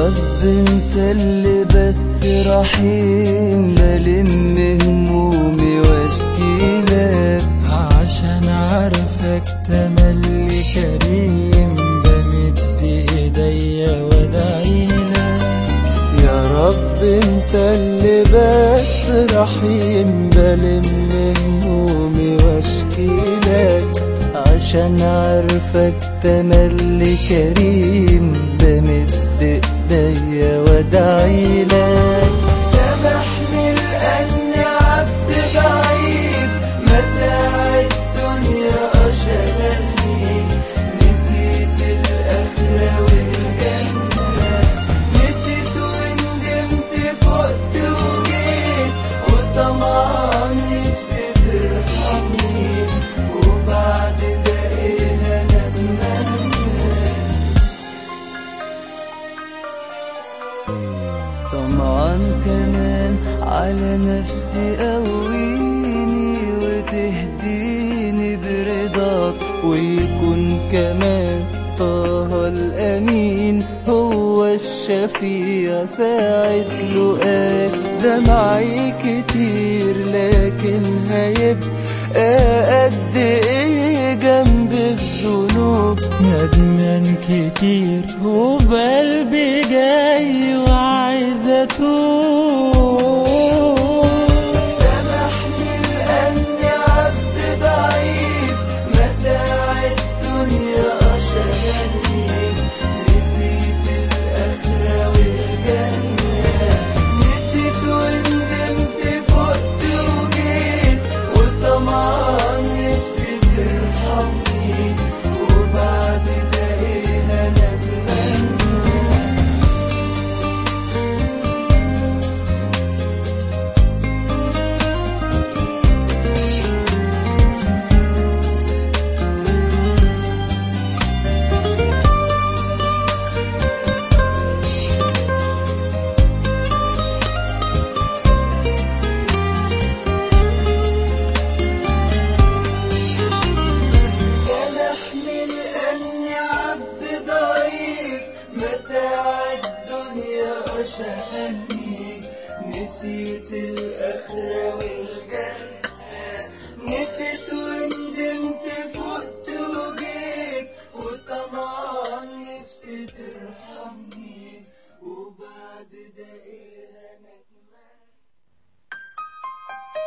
رب انت اللي بس رحيم بلم همومي واشكي لك عشان عارفك تملي كريم بمد ايديا وادعيلك يا رب انت اللي بس رحيم بلم همومي واشكي لك عشان عارفك تملي كريم بمد ايديا وادعي لك سامحني لاني عبد ضعيف متاع الدنيا اشغلني نسيت الاخره والجنه نسيت وندمت فقت وجيت وطمعان نفسي ترحمني وبعد ده ايه انا اتمنى طمعان كمان على نفسي قويني وتهديني برضاك ويكون كمان طه الأمين هو الشفيع ساعة لقاك دمعي كتير لكن هيبقى قد ايه جنب الذنوب ندمان كتير وبقلبي جاي وعايز اتوب سامحني لأني عبد ضعيف متاع الدنيا أشغلني نسيت الآخرة والجنة نسيت وندمت فقت وجيت وطمعان نفسي ترحمني وبعد ده إيه أنا أتمنى سامحني لأني عبد ضعيف متاع الدنيا أشغلني نسيت